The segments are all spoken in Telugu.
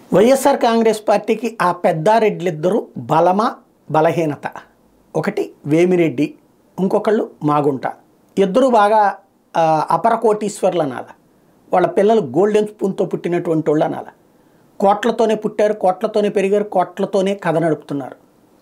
వైఎస్ఆర్ కాంగ్రెస్ పార్టీకి ఆ పెద్దారెడ్లిద్దరూ బలమా బలహీనత ఒకటి వేమిరెడ్డి ఇంకొకళ్ళు మాగుంట ఇద్దరు బాగా ఆ, అపర కోటీశ్వర్లు అనాల వాళ్ళ పిల్లలు గోల్డెన్ స్పూన్తో పుట్టినటువంటి వాళ్ళు అనాల కోట్లతోనే పుట్టారు కోట్లతోనే పెరిగారు కోట్లతోనే కథ నడుపుతున్నారు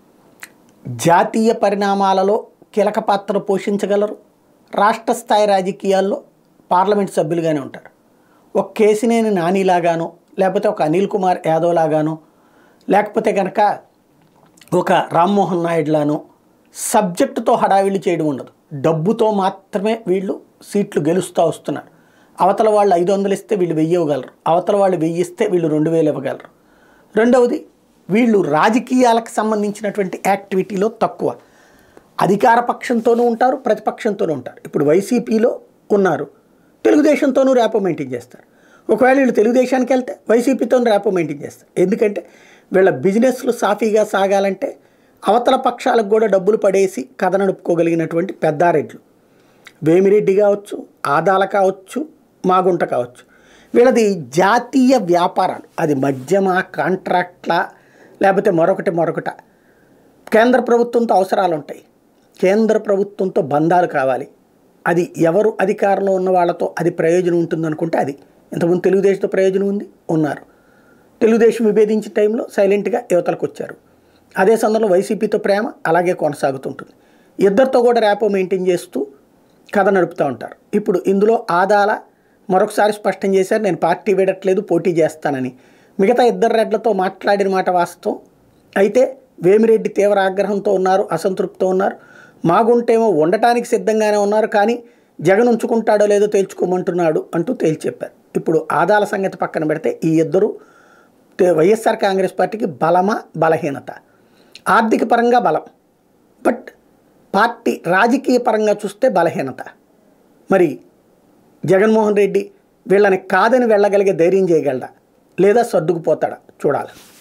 జాతీయ పరిణామాలలో కీలక పాత్ర పోషించగలరు రాష్ట్ర స్థాయి రాజకీయాల్లో పార్లమెంట్ సభ్యులుగానే ఉంటారు ఒక కేసినేని నానిలాగానో లేకపోతే ఒక అనిల్ కుమార్ యాదవ్ లాగానో లేకపోతే కనుక ఒక రామ్మోహన్ నాయుడులానో సబ్జెక్టుతో హడావిడి చేయడం ఉండదు డబ్బుతో మాత్రమే వీళ్ళు సీట్లు గెలుస్తూ వస్తున్నారు అవతల వాళ్ళు ఐదు వందలు ఇస్తే వీళ్ళు వెయ్యి ఇవ్వగలరు అవతల వాళ్ళు వెయ్యి ఇస్తే వీళ్ళు రెండు వేలు ఇవ్వగలరు రెండవది వీళ్ళు రాజకీయాలకు సంబంధించినటువంటి యాక్టివిటీలో తక్కువ అధికార పక్షంతోనూ ఉంటారు ప్రతిపక్షంతోనూ ఉంటారు ఇప్పుడు వైసీపీలో ఉన్నారు తెలుగుదేశంతోనూ ర్యాపో మెయింటైన్ చేస్తారు ఒకవేళ వీళ్ళు తెలుగుదేశానికి వెళ్తే వైసీపీతో ర్యాపో మెయింటైన్ చేస్తారు ఎందుకంటే వీళ్ళ బిజినెస్లు సాఫీగా సాగాలంటే అవతల పక్షాలకు కూడా డబ్బులు పడేసి కథ నడుపుకోగలిగినటువంటి పెద్దారెడ్లు వేమిరెడ్డి కావచ్చు ఆదాల కావచ్చు మాగుంట కావచ్చు వీళ్ళది జాతీయ వ్యాపారాలు అది మద్యమా కాంట్రాక్ట్లా లేకపోతే మరొకటి మరొకట కేంద్ర ప్రభుత్వంతో అవసరాలు ఉంటాయి కేంద్ర ప్రభుత్వంతో బంధాలు కావాలి అది ఎవరు అధికారంలో ఉన్న వాళ్ళతో అది ప్రయోజనం ఉంటుందనుకుంటే అది ఇంతకుముందు తెలుగుదేశంతో ప్రయోజనం ఉంది ఉన్నారు తెలుగుదేశం విభేదించిన టైంలో సైలెంట్గా యువతలకు వచ్చారు అదే సందర్భంలో వైసీపీతో ప్రేమ అలాగే కొనసాగుతుంటుంది ఇద్దరితో కూడా ర్యాపో మెయింటైన్ చేస్తూ కథ నడుపుతూ ఉంటారు ఇప్పుడు ఇందులో ఆదాల మరొకసారి స్పష్టం చేశారు నేను పార్టీ వీడట్లేదు పోటీ చేస్తానని మిగతా ఇద్దరు రెడ్లతో మాట్లాడిన మాట వాస్తవం అయితే వేమిరెడ్డి తీవ్ర ఆగ్రహంతో ఉన్నారు అసంతృప్తితో ఉన్నారు మాగుంటేమో ఉండటానికి సిద్ధంగానే ఉన్నారు కానీ జగన్ ఉంచుకుంటాడో లేదో తేల్చుకోమంటున్నాడు అంటూ తేల్చి చెప్పారు ఇప్పుడు ఆదాల సంగతి పక్కన పెడితే ఈ ఇద్దరు తే- వైఎస్ఆర్ కాంగ్రెస్ పార్టీకి బలమా బలహీనత ఆర్థిక పరంగా బలం బట్ పార్టీ రాజకీయ పరంగా చూస్తే బలహీనత మరి జగన్మోహన్ రెడ్డి వీళ్ళని కాదని వెళ్ళగలిగే ధైర్యం చేయగలడా లేదా సర్దుకుపోతాడా చూడాలి